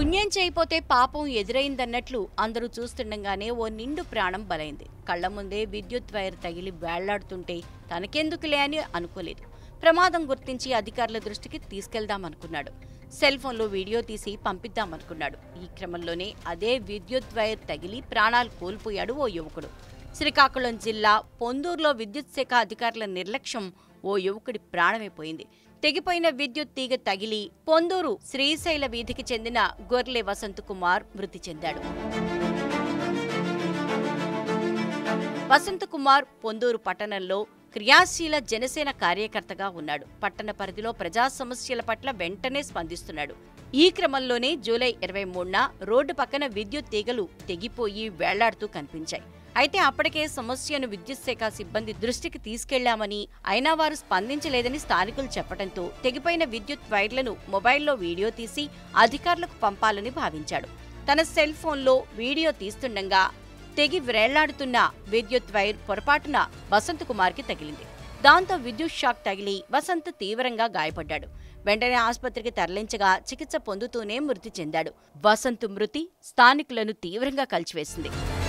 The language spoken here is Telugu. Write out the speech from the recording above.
పుణ్యం చేయపోతే పాపం ఎదురైందన్నట్లు అందరూ చూస్తుండగానే ఓ నిండు ప్రాణం బలైంది కళ్ల ముందే విద్యుత్ వైర్ తగిలి వేళ్లాడుతుంటే తనకెందుకులే అని అనుకోలేదు ప్రమాదం గుర్తించి అధికారుల దృష్టికి తీసుకెళ్దామనుకున్నాడు సెల్ ఫోన్లో వీడియో తీసి పంపిద్దామనుకున్నాడు ఈ క్రమంలోనే అదే విద్యుత్ వైర్ తగిలి ప్రాణాలు కోల్పోయాడు ఓ యువకుడు శ్రీకాకుళం జిల్లా పొందూరులో విద్యుత్ శాఖ అధికారుల నిర్లక్ష్యం ఓ యువకుడి ప్రాణమైపోయింది తెగిపోయిన విద్యుత్ తీగ తగిలి పొందూరు శ్రీశైల వీధికి చెందిన గొర్లె వసంత్ కుమార్ మృతి చెందాడు వసంత్ కుమార్ పొందూరు పట్టణంలో క్రియాశీల జనసేన కార్యకర్తగా ఉన్నాడు పట్టణ పరిధిలో ప్రజా సమస్యల పట్ల వెంటనే స్పందిస్తున్నాడు ఈ క్రమంలోనే జూలై ఇరవై మూడున రోడ్డు పక్కన విద్యుత్ తీగలు తెగిపోయి వేళ్లాడుతూ కనిపించాయి అయితే అప్పటికే సమస్యను విద్యుత్ శాఖ సిబ్బంది దృష్టికి తీసుకెళ్లామని అయినా వారు స్పందించలేదని స్థానికులు చెప్పడంతో తెగిపోయిన విద్యుత్ వైర్లను మొబైల్లో వీడియో తీసి అధికారులకు పంపాలని భావించాడు తన సెల్ ఫోన్లో వీడియో తీస్తుండగా తెగి వ్రేళ్లాడుతున్న విద్యుత్ వైర్ పొరపాటున వసంత్ కుమార్కి తగిలింది దాంతో విద్యుత్ షాక్ తగిలి వసంత్ తీవ్రంగా గాయపడ్డాడు వెంటనే ఆసుపత్రికి తరలించగా చికిత్స పొందుతూనే మృతి చెందాడు వసంత్ మృతి స్థానికులను తీవ్రంగా కలిచివేసింది